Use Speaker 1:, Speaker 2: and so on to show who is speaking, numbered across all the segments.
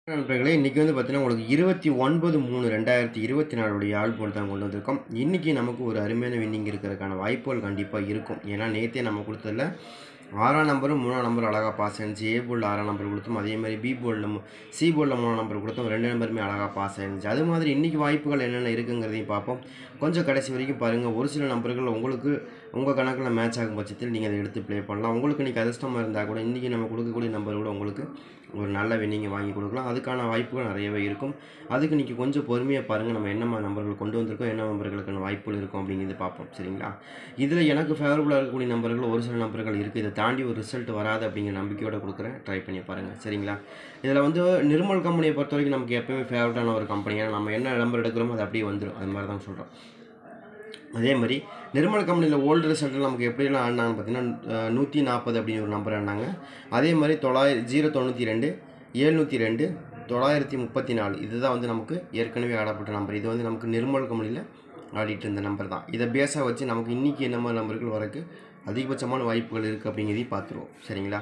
Speaker 1: நண்பர்களே இன்றைக்கி வந்து பார்த்தீங்கன்னா உங்களுக்கு இருபத்தி ஒன்பது மூணு ரெண்டாயிரத்தி இருபத்தி நாலுடைய ஆள் போல் தான் கொண்டு வந்திருக்கோம் இன்றைக்கி நமக்கு ஒரு அருமையான வின்னிங் இருக்கிறதுக்கான வாய்ப்புகள் கண்டிப்பாக இருக்கும் ஏன்னா நேற்றே நம்ம கொடுத்ததில் ஆறாம் நம்பரும் மூணாம் நம்பர் அழகாக பாஸ் ஆயிருந்துச்சு ஏ போர்டில் ஆறாம் நம்பர் கொடுத்தோம் அதே மாதிரி பி போர்டில் சி போர்டில் மூணாம் நம்பர் கொடுத்தோம் ரெண்டு நம்பருமே அழகாக பாஸ் ஆயிருந்துச்சு அது மாதிரி இன்றைக்கி வாய்ப்புகள் என்னென்ன இருக்குங்கிறதையும் பார்ப்போம் கொஞ்சம் கடைசி வரைக்கும் பாருங்கள் ஒரு சில நம்பர்கள் உங்களுக்கு உங்கள் கணக்கில் மேட்ச் ஆகும் பட்சத்தில் நீங்கள் அதை எடுத்து ப்ளே பண்ணலாம் உங்களுக்கு இன்றைக்கி அதிர்ஷ்டமாக இருந்தால் கூட இன்றைக்கி நம்ம கொடுக்கக்கூடிய நம்பர் கூட உங்களுக்கு ஒரு நல்ல வின்னிங்கை வாங்கி கொடுக்கலாம் அதுக்கான வாய்ப்புகள் நிறையவே இருக்கும் அதுக்கு இன்றைக்கி கொஞ்சம் பொறுமையாக பாருங்கள் நம்ம என்னம்மா நம்பர்கள் கொண்டு வந்திருக்கோம் என்ன நம்பர்களுக்கான வாய்ப்புகள் இருக்கும் அப்படிங்கிறது பார்ப்போம் சரிங்களா இதில் எனக்கு ஃபேவரபுளாக இருக்கக்கூடிய நம்பர்கள் ஒரு சில நம்பர்கள் இருக்குது இதை தாண்டி ஒரு ரிசல்ட் வராது அப்படிங்கிற நம்பிக்கையோடு கொடுக்குறேன் ட்ரை பண்ணி பாருங்கள் சரிங்களா இதில் வந்து நிர்மல் கம்பெனியை பொறுத்த வரைக்கும் நமக்கு எப்போயுமே ஃபேவரட்டான ஒரு கம்பெனி ஏன்னா நம்ம என்ன நம்பர் எடுக்கிறோமோ அது அப்படியே வந்துடும் அது மாதிரி தான் சொல்கிறோம் அதே மாதிரி நிர்மல் கம்பெனியில் ஓல்டு ரிசல்ட்டில் நமக்கு எப்படிலாம் ஆடினாங்கன்னு பார்த்தீங்கன்னா நூற்றி நாற்பது அப்படின்னு ஒரு நம்பர் ஆடினாங்க அதே மாதிரி தொள்ளாயிரம் ஜீரோ தொண்ணூற்றி ரெண்டு ஏழ்நூற்றி ரெண்டு தொள்ளாயிரத்தி முப்பத்தி நாலு இதுதான் வந்து நமக்கு ஏற்கனவே ஆடப்பட்ட நம்பர் இது வந்து நமக்கு நிர்மல் கம்பெனியில் ஆடிட்டு இருந்த நம்பர் தான் இதை பேஸாக வச்சு நமக்கு இன்றைக்கி என்ன மாதிரி நம்பர்கள் வரக்கு அதிகபட்சமான வாய்ப்புகள் இருக்குது அப்படிங்கிறதையும் பார்த்துருவோம் சரிங்களா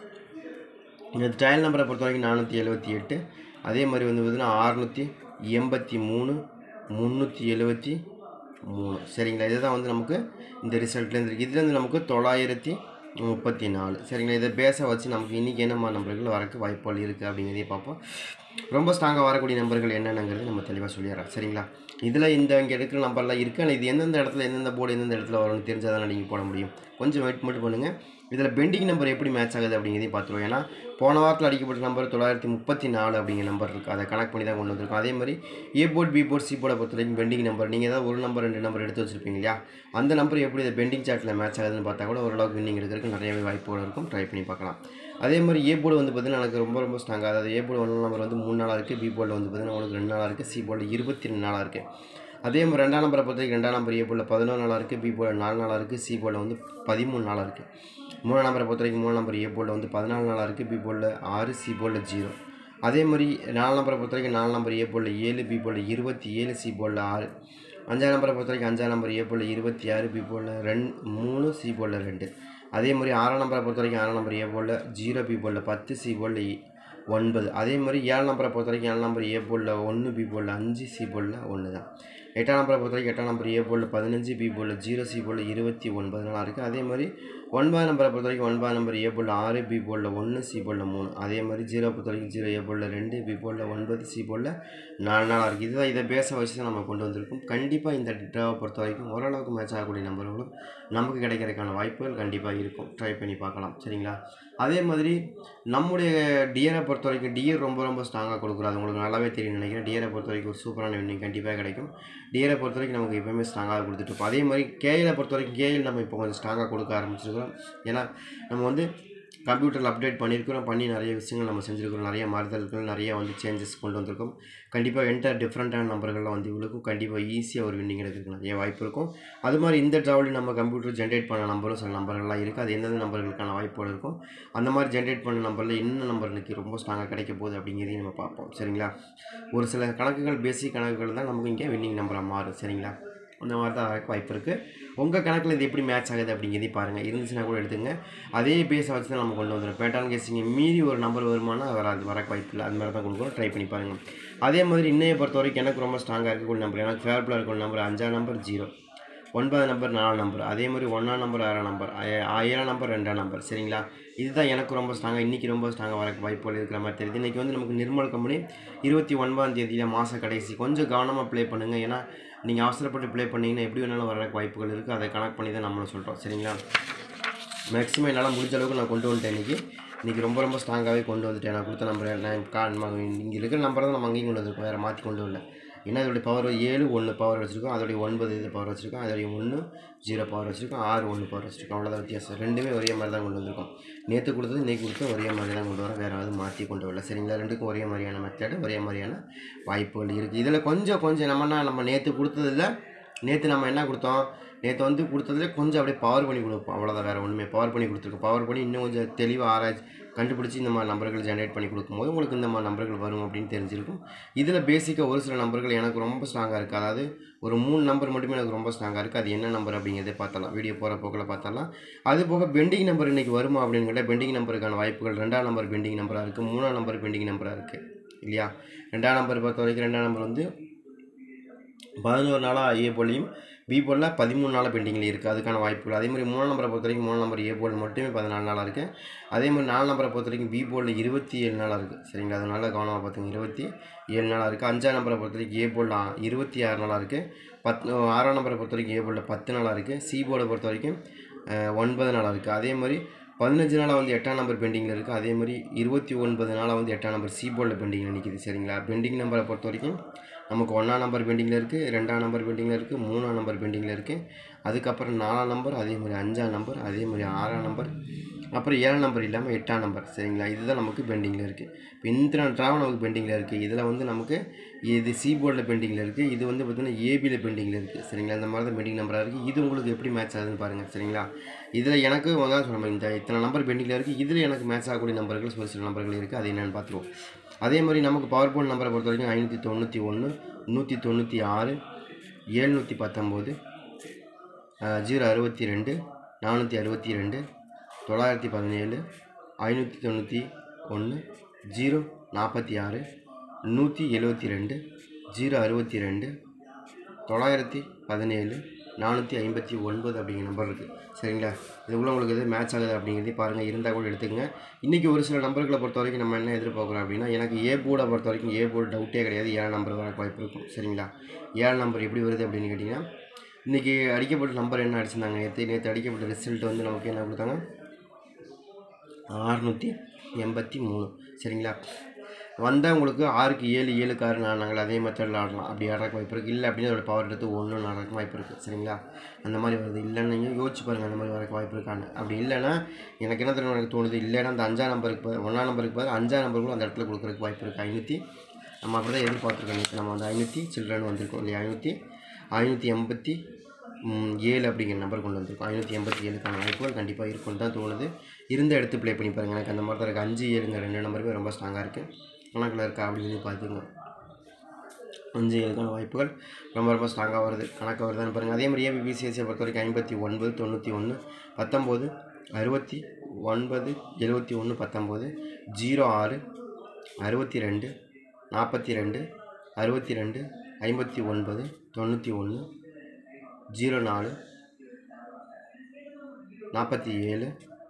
Speaker 1: இந்த ட்ரையல் நம்பரை பொறுத்த வரைக்கும் நானூற்றி எழுபத்தி எட்டு அதே மாதிரி வந்து பார்த்தீங்கன்னா அறுநூற்றி எண்பத்தி மூணு முந்நூற்றி எழுபத்தி மூணு சரிங்களா இதுதான் வந்து நமக்கு இந்த ரிசல்ட்லேருந்து இருக்குது இதுலேருந்து நமக்கு தொள்ளாயிரத்தி முப்பத்தி நாலு சரிங்களா இதை பேச வச்சு நமக்கு இன்றைக்கி என்னம்மா நம்பர்கள் வரக்கு வாய்ப்புகள் இருக்குது அப்படிங்கிறதையும் பார்ப்போம் ரொம்ப ஸ்ட்ராங்காக வரக்கூடிய நம்பர்கள் என்னென்னங்கிறது நம்ம தெளிவாக சொல்லிடுறோம் சரிங்களா இதில் இந்த இங்கே எடுக்கிற நம்பர்லாம் இருக்குது ஆனால் இது எந்தெந்த இடத்துல எந்தெந்த போர்டு எந்தெந்த இடத்துல வரும்னு தெரிஞ்சால் தான் நீங்கள் போட முடியும் கொஞ்சம் வெயிட் மட்டும் பண்ணுங்கள் இதில் பெண்டிங் நம்பர் எப்படி மேட்ச் ஆகுது அப்படிங்கிறதையும் பார்த்துருவோம் ஏன்னா போன வாரத்தில் அடிக்கப்பட்ட நம்பர் தொள்ளாயிரத்தி முப்பத்தி நாலு அப்படிங்கிற நம்பர் இருக்குது அதை கனெக்ட் பண்ணி தான் கொண்டு வந்திருக்கோம் அதே மாதிரி A board B board C போர்டை பொறுத்த வரைக்கும் பெண்டிங் நம்பர் நீங்கள் ஏதாவது ஒரு நம்பர் ரெண்டு நம்பர் எடுத்து வச்சிருப்பீங்க இல்லையா அந்த நம்பர் எப்படி இந்த பெண்டிங் சார்ட்டில் மேட்ச் ஆகுதுன்னு பார்த்தா கூட ஓரளவுக்கு வின்னிங் எடுக்கிறதுக்கு நிறையவே வாய்ப்புகள் இருக்கும் ட்ரை பண்ணி பார்க்கலாம் அதே மாதிரி ஏ போர்டு வந்து பார்த்தீங்கன்னா எனக்கு ரொம்ப ரொம்ப ஸ்ட்ராங்காக அதாவது ஏ போர்டு ஒன்று நம்பர் வந்து மூணு நாளாக இருக்குது பி போர்டில் வந்து பார்த்தீங்கன்னா உங்களுக்கு ரெண்டு நாளாக இருக்குது சி போர்டில் இருபத்தி ரெண்டு நாளாக இருக்குது அதே மாதிரி ரெண்டாம் நம்பரை பொறுத்த வரைக்கும் ரெண்டாம் நம்பர் ஏ போர்டில் பதினோரு நாளாக இருக்குது பி போர்டில் நாலு நாளாக இருக்குது சி போர்டில் வந்து பதிமூணு நாளாக இருக்குது மூணாம் நம்பரை பொறுத்த வரைக்கும் மூணு நம்பர் ஏ போர்டில் வந்து பதினாலு நாளாக இருக்குது பி போர்டில் ஆறு சி போர்டில் ஜீரோ அதே மாதிரி நாலு நம்பரை பொறுத்த வரைக்கும் நாலு நம்பர் ஏ போர்டில் ஏழு பி போர்டில் இருபத்தி ஏழு சி போர்டில் ஆறு அஞ்சாம் நம்பரை பொறுத்த வரைக்கும் அஞ்சாம் நம்பர் ஏ போர்டில் இருபத்தி ஆறு பி போர்டில் ரெண்டு மூணு சி போர்டில் ரெண்டு அதே மாதிரி ஆறாம் நம்பரை பொறுத்த வரைக்கும் ஆறாம் நம்பர் ஏ போர்டில் ஜீரோ பி போர்டில் பத்து சி போர்டில் ஒன்பது அதே மாதிரி ஏழு நம்பரை பொறுத்த வரைக்கும் ஏழு நம்பர் ஏ போர்டில் ஒன்று பி போர்டில் அஞ்சு சி போர்டில் ஒன்று தான் எட்டாம் நம்பரை பொறுத்த வரைக்கும் எட்டாம் நம்பர் ஏ போர்டில் பதினஞ்சு பி போர்டில் ஜீரோ சி போர்டில் இருபத்தி ஒன்பது நாளாக இருக்குது அதே மாதிரி ஒன்பதாம் நம்பரை பொறுத்த வரைக்கும் ஒன்பதாம் நம்பர் ஏ போர்டில் ஆறு பி போர்டில் ஒன்று சி போர்டில் மூணு அதே மாதிரி ஜீரோ பொறுத்த வரைக்கும் ஜீரோ ஏ போர்டில் ரெண்டு பி போர்டில் ஒன்பது சி போர்டில் நாலு நாளாக இருக்குது இதுதான் இதை பேச வச்சு தான் நம்ம கொண்டு வந்திருக்கோம் கண்டிப்பாக இந்த ட்ராவை பொறுத்த வரைக்கும் ஓரளவுக்கு மேட்ச் ஆகக்கூடிய நம்பர்களும் நமக்கு கிடைக்கிறதுக்கான வாய்ப்புகள் கண்டிப்பாக இருக்கும் ட்ரை பண்ணி பார்க்கலாம் சரிங்களா அதே மாதிரி நம்முடைய டியரை பொறுத்த வரைக்கும் டியர் ரொம்ப ரொம்ப ஸ்ட்ராங்காக கொடுக்குறாது உங்களுக்கு நல்லாவே தெரியும் நினைக்கிறேன் டியரை பொறுத்த வரைக்கும் ஒரு சூப்பரான வின்னிங் கண்டிப்பாக கிடைக்கும் டியரை பொறுத்த வரைக்கும் நமக்கு எப்போயுமே ஸ்ட்ராங்காக கொடுத்துட்டு அதே மாதிரி கேஎலை பொறுத்த வரைக்கும் கேஎல் நம்ம இப்போ கொஞ்சம் ஸ்ட்ராங்காக கொடுக்க ஆரம்பிச்சிருக்கிறோம் ஏன்னா நம்ம வந்து கம்ப்யூட்டரில் அப்டேட் பண்ணியிருக்கிறோம் பண்ணி நிறைய விஷயங்கள் நம்ம செஞ்சுருக்கிறோம் நிறைய மாறுதல்கள் நிறைய வந்து சேஞ்சஸ் கொண்டு வந்திருக்கோம் கண்டிப்பாக என்டர் டிஃப்ரெண்ட்டான நம்பர்கள்லாம் வந்து இவங்களுக்கும் கண்டிப்பாக ஈஸியாக ஒரு வின்னிங் எடுக்கிறதுக்கு நிறைய வாய்ப்பு இருக்கும் அது மாதிரி இந்த ட்ராவலில் நம்ம கம்ப்யூட்டர் ஜென்ரேட் பண்ண நம்பரும் சில நம்பர்கள்லாம் இருக்குது அது எந்தெந்த நம்பர்களுக்கான வாய்ப்புகள் இருக்கும் அந்த மாதிரி ஜென்ரேட் பண்ண நம்பரில் என்ன நம்பர் இன்றைக்கி ரொம்ப ஸ்ட்ராங்காக கிடைக்க போகுது அப்படிங்கிறதையும் நம்ம பார்ப்போம் சரிங்களா ஒரு சில கணக்குகள் பேசிக் கணக்குகள் தான் நமக்கு இங்கே வின்னிங் நம்பராக மாறும் சரிங்களா அந்த மாதிரி தான் வரக்கு வாய்ப்பு இருக்குது உங்கள் கணக்கில் இது எப்படி மேட்ச் ஆகுது அப்படிங்கிறதையும் பாருங்கள் இருந்துச்சுன்னா கூட எடுத்துங்க அதே பேஸை வச்சு தான் நம்ம கொண்டு வந்துடும் பேட்டான் கேசிங்க மீறி ஒரு நம்பர் வருமானா வராது வரக்கு வாய்ப்பு இல்லை அது மாதிரி தான் கொடுக்குறோம் ட்ரை பண்ணி பாருங்கள் அதே மாதிரி இன்னையை பொறுத்த வரைக்கும் எனக்கு ரொம்ப ஸ்ட்ராங்காக இருக்கக்கூடிய நம்பர் எனக்கு ஃபேவரபுளாக இருக்கக்கூடிய நம்பர் அஞ்சாம் நம்பர் ஜீரோ ஒன்பது நம்பர் நாலு நம்பர் அதே மாதிரி ஒன்றாம் நம்பர் ஆறாம் நம்பர் ஏழாம் நம்பர் ரெண்டாம் நம்பர் சரிங்களா இதுதான் எனக்கு ரொம்ப ஸ்ட்ராங்காக இன்றைக்கி ரொம்ப ஸ்ட்ராங்காக வரக்கு வாய்ப்புகள் இருக்கிற மாதிரி தெரியுது இன்றைக்கி வந்து நமக்கு நிர்மல் கம்பெனி இருபத்தி ஒன்பதாம் தேதியில் மாத கடைசி கொஞ்சம் கவனமாக ப்ளே பண்ணுங்கள் ஏன்னா நீங்கள் அவசரப்பட்டு ப்ளே பண்ணிங்கன்னா எப்படி வேணாலும் வரக்கு வாய்ப்புகள் இருக்குது அதை கனெக்ட் பண்ணி தான் நம்மளும் சொல்கிறோம் சரிங்களா மேக்ஸிமம் என்னால் முடிஞ்ச அளவுக்கு நான் கொண்டு வந்துட்டேன் இன்றைக்கி இன்றைக்கி ரொம்ப ரொம்ப ஸ்ட்ராங்காகவே கொண்டு வந்துட்டேன் நான் கொடுத்த நம்பர் நான் கா இங்கே இருக்கிற நம்பரை தான் நம்ம அங்கேயும் கொண்டு வந்திருக்கோம் வேறு மாற்றி கொண்டு வரல ஏன்னா அதோடைய பவர் ஏழு ஒன்று பவர் வச்சுருக்கோம் அதோடைய ஒன்பது இது பவர் வச்சுருக்கோம் அதோடைய ஒன்று ஜீரோ பவர் வச்சுருக்கோம் ஆறு ஒன்று பவர் வச்சுருக்கோம் அவ்வளோதான் வித்தியாசம் ரெண்டுமே ஒரே மாதிரி தான் கொண்டு வந்திருக்கோம் நேற்று கொடுத்தது இன்றைக்கி கொடுத்தது ஒரே மாதிரி தான் கொண்டு வரோம் வேறு எதுவும் மாற்றி கொண்டு வரல சரிங்களா ரெண்டுக்கும் ஒரே மாதிரியான மெத்தடு ஒரே மாதிரியான வாய்ப்புகள் இருக்குது இதில் கொஞ்சம் கொஞ்சம் நம்மனா நம்ம நேற்று கொடுத்ததில் நேற்று நம்ம என்ன கொடுத்தோம் நேற்று வந்து கொடுத்ததுல கொஞ்சம் அப்படியே பவர் பண்ணி கொடுப்போம் அவ்வளோதான் வேறு ஒன்றுமே பவர் பண்ணி கொடுத்துருக்கோம் பவர் பண்ணி இன்னும் கொஞ்சம் தெளிவாக ஆராய்ச்சி கண்டுபிடிச்சி இந்த மாதிரி நம்பர்கள் ஜென்ரேட் பண்ணி கொடுக்கும்போது உங்களுக்கு இந்த மாதிரி நம்பர்கள் வரும் அப்படின்னு தெரிஞ்சிருக்கும் இதில் பேசிக்காக ஒரு சில நம்பர்கள் எனக்கு ரொம்ப ஸ்ட்ராங்காக இருக்குது அதாவது ஒரு மூணு நம்பர் மட்டுமே எனக்கு ரொம்ப ஸ்ட்ராங்காக இருக்குது அது என்ன நம்பர் அப்படிங்கிறதே பார்த்தலாம் வீடியோ போகிற போக்கில் பார்த்தலாம் அது போக பெண்டிங் நம்பர் இன்றைக்கி வருமா அப்படின்னு கேட்டால் பெண்டிங் நம்பருக்கான வாய்ப்புகள் ரெண்டாம் நம்பர் பெண்டிங் நம்பராக இருக்குது மூணாம் நம்பர் பெண்டிங் நம்பராக இருக்குது இல்லையா ரெண்டாம் நம்பர் பொறுத்த வரைக்கும் ரெண்டாம் நம்பர் வந்து பதினோரு நாளாக ஏ போலையும் பி போலில் பதிமூணு நாளாக பெண்டிங்கில் இருக்குது அதுக்கான வாய்ப்புகள் அதே மாதிரி மூணாம் நம்பரை பொறுத்த வரைக்கும் மூணு நம்பர் ஏ போல் மட்டுமே பதினாலு நாளாக இருக்குது அதே மாதிரி நாலு நம்பரை பொறுத்த வரைக்கும் பி போலில் இருபத்தி ஏழு நாளாக இருக்குது சரிங்களா அதனால கவனமாக பார்த்துங்க இருபத்தி ஏழு நாளாக இருக்குது அஞ்சாம் நம்பரை பொறுத்த வரைக்கும் ஏ போலில் இருபத்தி ஆறு நாளாக இருக்குது பத் ஆறாம் நம்பரை பொறுத்த வரைக்கும் ஏ போலில் பத்து நாளாக இருக்குது சி போர்டை பொறுத்த வரைக்கும் அஹ், ஒன்பது நாளாக இருக்குது அதே மாதிரி பதினஞ்சு நாளாக வந்து எட்டாம் நம்பர் பெண்டிங்கில் இருக்குது அதே மாதிரி இருபத்தி ஒன்பது நாளாக வந்து எட்டாம் நம்பர் சி போர்டில் பெண்டிங்கில் நிற்கிது சரிங்களா பெண்டிங் நம்பரை பொறுத்த வரைக்கும் நமக்கு ஒன்றாம் நம்பர் பெண்டிங்கில் இருக்குது ரெண்டாம் நம்பர் பெண்டிங்கில் இருக்குது மூணாம் நம்பர் பெண்டிங்கில் இருக்குது அதுக்கப்புறம் நாலாம் நம்பர் அதே மாதிரி அஞ்சாம் நம்பர் அதே மாதிரி ஆறாம் நம்பர் அப்புறம் ஏழாம் நம்பர் இல்லாமல் எட்டாம் நம்பர் சரிங்களா இதுதான் நமக்கு பெண்டிங்கில் இருக்குது இப்போ இந்த ட்ராவல் நமக்கு பெண்டிங்கில் இருக்குது இதில் வந்து நமக்கு இது சி போர்டில் பெண்டிங்கில் இருக்குது இது வந்து பார்த்திங்கன்னா ஏபியில் பெண்டிங்கில் இருக்குது சரிங்களா இந்த மாதிரி தான் பெண்டிங் நம்பராக இருக்குது இது உங்களுக்கு எப்படி மேட்ச் ஆகுதுன்னு பாருங்கள் சரிங்களா இதில் எனக்கு தான் சொன்னோம் இந்த இத்தனை நம்பர் பெண்டிங்கில் இருக்குது இதில் எனக்கு மேட்ச் ஆகக்கூடிய நம்பர்கள் ஒரு சில நம்பர்கள் இருக்குது அது என்னென்னு பார்த்துருவோம் அதே மாதிரி நமக்கு பவர் போன் நம்பரை பொறுத்த வரைக்கும் ஐநூற்றி தொண்ணூற்றி ஒன்று நூற்றி தொண்ணூற்றி ஆறு ஏழ்நூற்றி பத்தொம்போது ஜீரோ அறுபத்தி ரெண்டு நானூற்றி அறுபத்தி ரெண்டு தொள்ளாயிரத்தி பதினேழு ஐநூற்றி தொண்ணூற்றி ஒன்று ஜீரோ நாற்பத்தி ஆறு நூற்றி எழுபத்தி ரெண்டு ஜீரோ அறுபத்தி ரெண்டு தொள்ளாயிரத்தி பதினேழு நானூற்றி ஐம்பத்தி ஒன்பது அப்படிங்கிற நம்பர் இருக்குது சரிங்களா இதுக்குள்ள உங்களுக்கு எது மேட்ச் ஆகுது அப்படிங்கிறதையும் பாருங்கள் இருந்தால் கூட எடுத்துக்கங்க இன்றைக்கி ஒரு சில நம்பர்களை பொறுத்த வரைக்கும் நம்ம என்ன எதிர்பார்க்குறோம் அப்படின்னா எனக்கு ஏ போர்டை பொறுத்த வரைக்கும் ஏ போர்டு டவுட்டே கிடையாது ஏழு நம்பர் வர வாய்ப்பு இருக்கும் சரிங்களா ஏழு நம்பர் எப்படி வருது அப்படின்னு கேட்டிங்கன்னா இன்றைக்கி அடிக்கப்பட்ட நம்பர் என்ன அடிச்சிருந்தாங்க நேற்று நேற்று அடிக்கப்பட்ட ரிசல்ட் வந்து நமக்கு என்ன கொடுத்தாங்க அறுநூற்றி எண்பத்தி மூணு சரிங்களா வந்தால் உங்களுக்கு ஆறுக்கு ஏழு ஏழுக்கு ஆறு நாங்கள் அதே மெத்தடில் ஆடலாம் அப்படி ஆடுறக்கு வாய்ப்பு இருக்குது இல்லை அப்படின்னு அதோட பவர் எடுத்து ஒன்று ஆடுறக்கு வாய்ப்பு இருக்குது சரிங்களா அந்த மாதிரி வருது இல்லைன்னு நீங்கள் யோசிச்சு பாருங்கள் அந்த மாதிரி வரக்கு வாய்ப்பு இருக்கான்னு அப்படி இல்லைன்னா எனக்கு என்ன தெரியும் எனக்கு தோணுது இல்லைன்னா அந்த அஞ்சாம் நம்பருக்கு பதில் ஒன்றாம் நம்பருக்கு பதில் அஞ்சாம் நம்பருக்கும் அந்த இடத்துல கொடுக்குறதுக்கு வாய்ப்பு இருக்குது ஐநூற்றி நம்ம அப்படி தான் எதிர்பார்த்துருக்கோம் நேற்று நம்ம வந்து ஐநூற்றி சில்ட்ரன் வந்திருக்கோம் இல்லையா ஐநூற்றி ஐநூற்றி எண்பத்தி ம், ஏழு அப்படிங்கிற நம்பர் கொண்டு வந்திருக்கோம் ஐநூற்றி எண்பத்தி ஏழுக்கான வாய்ப்புகள் கண்டிப்பாக இருக்கும்னு தான் தோணுது இருந்த எடுத்து ப்ளே பண்ணி பாருங்கள் எனக்கு அந்த மாதிரி தான் இருக்குது அஞ்சு ஏழுங்க ரெண்டு நம்பருமே ரொம்ப ஸ்ட்ராங்காக இருக்குது கணக்கில் இருக்கா அப்படின்னு பார்த்துங்க அஞ்சு ஏழுக்கான வாய்ப்புகள் ரொம்ப ரொம்ப ஸ்ட்ராங்காக வருது கணக்கு வருதான்னு பாருங்கள் அதே மாதிரி ஏபிபிசிஎஸ்சியை பொறுத்த வரைக்கும் ஐம்பத்தி ஒன்பது தொண்ணூற்றி ஒன்று பத்தொம்போது அறுபத்தி ஒன்பது எழுபத்தி ஒன்று பத்தொம்போது ஜீரோ ஆறு அறுபத்தி ரெண்டு நாற்பத்தி ரெண்டு அறுபத்தி ரெண்டு ஐம்பத்தி ஒன்பது தொண்ணூற்றி ஒன்று ஜீரோ நாலு நாற்பத்தி ஏழு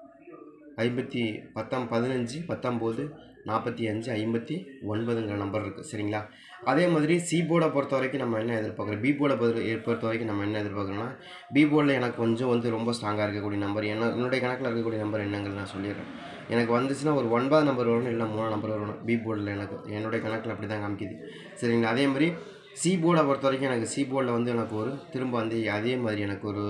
Speaker 1: ஐம்பத்தி பத்தாம் பதினஞ்சு பத்தொம்போது நாற்பத்தி அஞ்சு ஐம்பத்தி ஒன்பதுங்கிற நம்பர் இருக்குது சரிங்களா அதே மாதிரி சி போர்டை பொறுத்த வரைக்கும் நம்ம என்ன எதிர்பார்க்குறோம் பி போர்டை பொறுத்த பொறுத்த வரைக்கும் நம்ம என்ன எதிர்பார்க்குறோம்னா பி போர்டில் எனக்கு கொஞ்சம் வந்து ரொம்ப ஸ்ட்ராங்காக இருக்கக்கூடிய நம்பர் என்ன என்னுடைய கணக்கில் இருக்கக்கூடிய நம்பர் என்னங்கிறது நான் சொல்லிடுறேன் எனக்கு வந்துச்சுன்னா ஒரு ஒன்பது நம்பர் வரணும் இல்லை மூணாம் நம்பர் வரணும் பி போர்டில் எனக்கு என்னுடைய கணக்கில் அப்படி தான் காமிக்குது சரிங்களா அதே மாதிரி சி போர்டை பொறுத்த வரைக்கும் எனக்கு சி போர்டில் வந்து எனக்கு ஒரு திரும்ப வந்து அதே மாதிரி எனக்கு ஒரு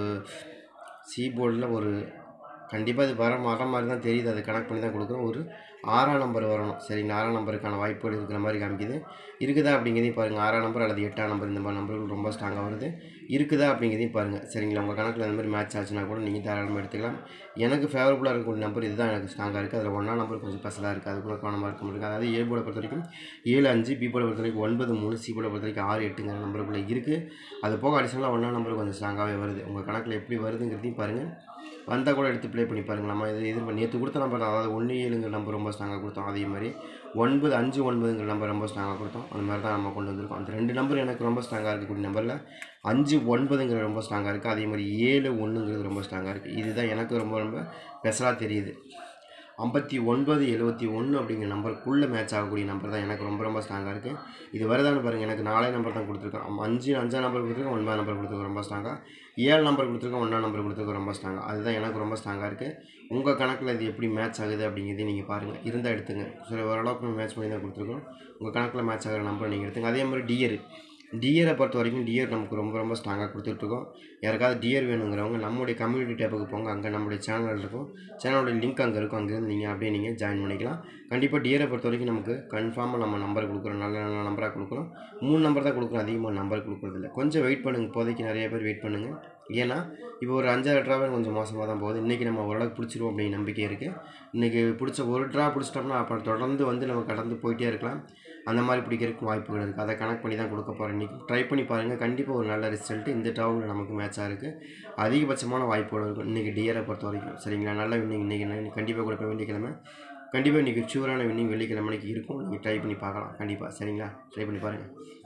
Speaker 1: சி போர்டில் ஒரு கண்டிப்பாக இது வர வர மாதிரி தான் தெரியுது அது கணக்கு பண்ணி தான் கொடுக்குறோம் ஒரு ஆறாம் நம்பர் வரணும் சரிங்களா ஆறாம் நம்பருக்கான வாய்ப்புகள் இருக்கிற மாதிரி காமிக்குது இருக்குதா அப்படிங்கிறதையும் பாருங்கள் ஆறாம் நம்பர் அல்லது எட்டாம் நம்பர் இந்த மாதிரி நம்பர்கள் ரொம்ப ஸ்ட்ராங்காக வருது இருக்குதா அப்படிங்கிறதையும் பாருங்கள் சரிங்களா உங்கள் கணக்கில் அந்த மாதிரி மேட்ச் ஆச்சுன்னா கூட நீங்கள் தாராளமாக எடுத்துக்கலாம் எனக்கு ஃபேவரபுளாக இருக்கக்கூடிய நம்பர் இதுதான் எனக்கு ஸ்ட்ராங்காக இருக்குது அதில் ஒன்றாம் நம்பர் கொஞ்சம் ஸ்பெஷலாக இருக்குது அது கூட கவனமாக இருக்க முடியும் அதாவது ஏ போர்டை பொறுத்த வரைக்கும் ஏழு அஞ்சு பி போர்டை பொறுத்த வரைக்கும் ஒன்பது மூணு சி போர்டை பொறுத்த வரைக்கும் ஆறு எட்டுங்கிற நம்பருக்குள்ளே இருக்குது அது போக அடிஷனலாக ஒன்றாம் நம்பர் கொஞ்சம் ஸ்ட்ராங்காகவே வருது உங்கள் கணக்கில் எப்படி வருதுங்கிறதையும் பாருங்கள் வந்தால் கூட எடுத்து ப்ளே பண்ணி பாருங்கள் நம்ம இது இது நேற்று கொடுத்த நம்பர் அதாவது ஒன்று ஏழுங்கிற நம்பர் ரொம்ப ஸ்ட்ராங்காக கொடுத்தோம் அதே மாதிரி ஒன்பது அஞ்சு ஒன்பதுங்கிற நம்பர் ரொம்ப ஸ்ட்ராங்காக கொடுத்தோம் அந்த மாதிரி தான் நம்ம கொண்டு வந்திருக்கோம் அந்த ரெண்டு நம்பர் எனக்கு ரொம்ப ஸ்ட்ராங்காக இருக்கக்கூடிய நம்பரில் அஞ்சு ஒன்பதுங்கிற ரொம்ப ஸ்ட்ராங்காக இருக்குது அதே மாதிரி ஏழு ஒன்றுங்கிறது ரொம்ப ஸ்ட்ராங்காக இருக்குது இதுதான் எனக்கு ரொம்ப ரொம்ப ஸ்பெஷலாக தெரியுது ஐம்பத்தி ஒன்பது எழுபத்தி ஒன்று அப்படிங்கிற நம்பருக்குள்ளே மேட்ச் ஆகக்கூடிய நம்பர் தான் எனக்கு ரொம்ப ரொம்ப ஸ்ட்ராங்காக இருக்குது இது வருதான்னு பாருங்கள் எனக்கு நாலே நம்பர் தான் கொடுத்துருக்கோம் அம் அஞ்சு அஞ்சாம் நம்பர் கொடுத்துருக்கோம் ஒன்பதாம் நம்பர் கொடுத்துருக்கோம் ரொம்ப ஸ்ட்ராங்காக ஏழு நம்பர் கொடுத்துருக்கோம் ஒன்றாம் நம்பர் கொடுத்துருக்கோம் ரொம்ப ஸ்ட்ராங்காக அதுதான் எனக்கு ரொம்ப ஸ்ட்ராங்காக இருக்குது உங்கள் கணக்கில் இது எப்படி மேட்ச் ஆகுது அப்படிங்கிறதையும் நீங்கள் பாருங்கள் இருந்தால் எடுத்துங்க சரி ஓரளவுக்கு மேட்ச் பண்ணி தான் கொடுத்துருக்கோம் உங்கள் கணக்கில் மேட்ச் ஆகிற நம்பர் நீங்கள் எடுத்துங்க அதே மாதிரி டியர் டியரை பொறுத்த வரைக்கும் டியர் நமக்கு ரொம்ப ரொம்ப ஸ்ட்ராங்காக கொடுத்துட்ருக்கோம் யாருக்காவது டியர் வேணுங்கிறவங்க நம்மளுடைய கம்யூனிட்டி டேப்புக்கு போங்க அங்கே நம்மளுடைய சேனல் இருக்கும் சேனலோட லிங்க் அங்கே இருக்கும் அங்கேருந்து நீங்கள் அப்படியே நீங்கள் ஜாயின் பண்ணிக்கலாம் கண்டிப்பாக டியரை பொறுத்த வரைக்கும் நமக்கு கன்ஃபார்மாக நம்ம நம்பர் கொடுக்குறோம் நல்ல நல்ல நம்பராக கொடுக்குறோம் மூணு நம்பர் தான் கொடுக்குறோம் அதிகமாக நம்பர் கொடுக்குறதில்ல கொஞ்சம் வெயிட் பண்ணுங்கள் இப்போதைக்கு நிறைய பேர் வெயிட் பண்ணுங்கள் ஏன்னா இப்போ ஒரு அஞ்சாறு ட்ராவல் கொஞ்சம் மோசமாக தான் போகுது இன்றைக்கி நம்ம ஓரளவுக்கு பிடிச்சிருவோம் அப்படின்னு நம்பிக்கை இருக்குது இன்றைக்கி பிடிச்ச ஒரு ட்ரா பிடிச்சிட்டோம்னா அப்புறம் தொடர்ந்து வந்து நம்ம கடந்து போயிட்டே இருக்கலாம் அந்த மாதிரி பிடிக்கிறதுக்கு வாய்ப்புகள் இருக்குது அதை கனெக்ட் பண்ணி தான் கொடுக்க போகிறேன் இன்றைக்கி ட்ரை பண்ணி பாருங்கள் கண்டிப்பாக ஒரு நல்ல ரிசல்ட்டு இந்த ட்ராவலில் நமக்கு மேட்சாக இருக்குது அதிகபட்சமான வாய்ப்புகள் இருக்கும் இன்றைக்கி டியரை பொறுத்த வரைக்கும் சரிங்களா நல்ல இன்னைக்கு இன்றைக்கி கண்டிப்பாக கொடுக்க வேண்டிய கிழமை கண்டிப்பாக இன்றைக்கி ஷூரான வின்னிங் வெள்ளிக்கிழமை மணிக்கு இருக்கும் நீங்கள் ட்ரை பண்ணி பார்க்கலாம் கண்டிப்பாக சரிங்களா ட்ரை பண்ணி பாருங்கள்